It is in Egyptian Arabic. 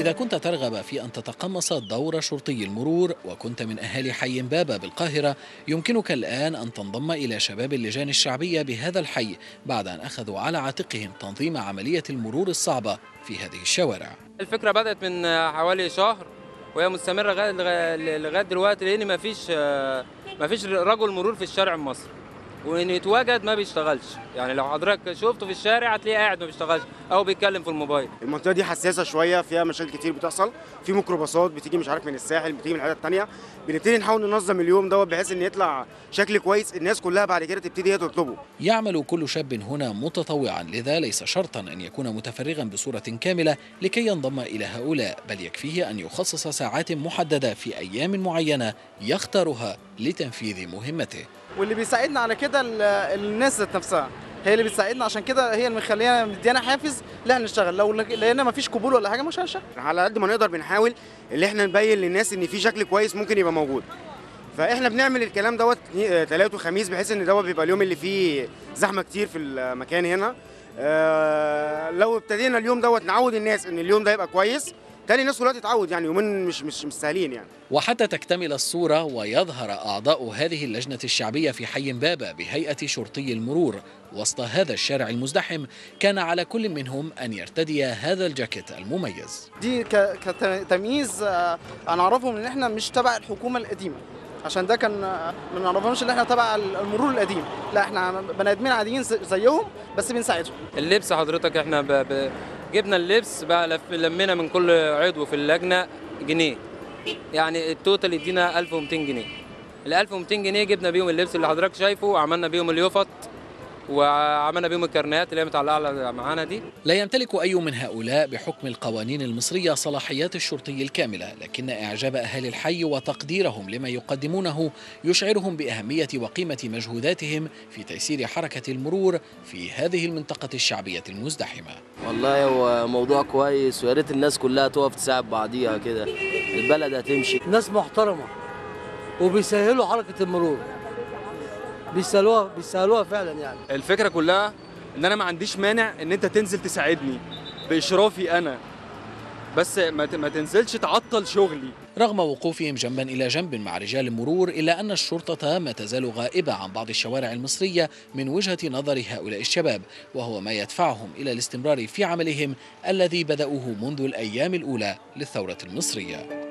إذا كنت ترغب في أن تتقمص دور شرطي المرور وكنت من أهالي حي بابا بالقاهرة يمكنك الآن أن تنضم إلى شباب اللجان الشعبية بهذا الحي بعد أن أخذوا على عاتقهم تنظيم عملية المرور الصعبة في هذه الشوارع الفكرة بدأت من حوالي شهر وهي مستمرة لغاية لغاية دلوقتي لأن ما فيش ما فيش رجل مرور في الشارع المصري وان يتواجد ما بيشتغلش يعني لو حضرتك شفته في الشارع هتلاقيه قاعد ما بيشتغلش او بيتكلم في الموبايل المنطقه دي حساسه شويه فيها مشاكل كتير بتحصل في ميكروباصات بتيجي مش عارف من الساحل بتيجي من الحتت الثانيه بنبتدي نحاول ننظم اليوم دوت بحيث ان يطلع شكل كويس الناس كلها بعد كده تبتدي هي تطلبه يعمل كل شاب هنا متطوعا لذا ليس شرطا ان يكون متفرغا بصوره كامله لكي ينضم الى هؤلاء بل يكفيه ان يخصص ساعات محدده في ايام معينه يختارها لتنفيذ مهمته واللي بيساعدنا على كده الناس ذات نفسها هي اللي بتساعدنا عشان كده هي اللي مخلينا مديانا حافز لا نشتغل لو لقينا مفيش قبول ولا حاجه مش هنشتغل على قد ما نقدر بنحاول اللي احنا نبين للناس ان في شكل كويس ممكن يبقى موجود فاحنا بنعمل الكلام دوت ثلاث وخميس بحيث ان دوت بيبقى اليوم اللي فيه زحمه كتير في المكان هنا اه لو ابتدينا اليوم دوت نعود الناس ان اليوم ده يبقى كويس تاني الناس كلها تتعود يعني يومين مش مش مش سهلين يعني وحتى تكتمل الصورة ويظهر أعضاء هذه اللجنة الشعبية في حي بابا بهيئة شرطي المرور وسط هذا الشارع المزدحم كان على كل منهم أن يرتدي هذا الجاكيت المميز دي كتمييز أنا أعرفهم إن إحنا مش تبع الحكومة القديمة عشان ده كان ما نعرفهمش ان احنا تبع المرور القديم لا احنا بني ادمين عاديين زيهم بس بنساعدهم اللبس حضرتك احنا ب... ب... جبنا اللبس بقى لمينا من كل عضو في اللجنه جنيه يعني التوتال يدينا 1200 جنيه ال 1200 جنيه جبنا بيهم اللبس اللي حضرتك شايفه وعملنا بيهم اليوفط وعملنا بيهم الكرنيات اللي هي متعلقه معانا دي لا يمتلك أي من هؤلاء بحكم القوانين المصرية صلاحيات الشرطي الكاملة لكن إعجاب أهالي الحي وتقديرهم لما يقدمونه يشعرهم بأهمية وقيمة مجهوداتهم في تيسير حركة المرور في هذه المنطقة الشعبية المزدحمة والله هو موضوع كويس ويا ريت الناس كلها تقف تساعد بعضيها كده البلد هتمشي ناس محترمة وبيسهلوا حركة المرور بيسالوها بيسالوها فعلا يعني الفكره كلها ان انا ما عنديش مانع ان انت تنزل تساعدني باشرافي انا بس ما تنزلش تعطل شغلي رغم وقوفهم جنبا الى جنب مع رجال المرور الا ان الشرطه ما تزال غائبه عن بعض الشوارع المصريه من وجهه نظر هؤلاء الشباب وهو ما يدفعهم الى الاستمرار في عملهم الذي بداوه منذ الايام الاولى للثوره المصريه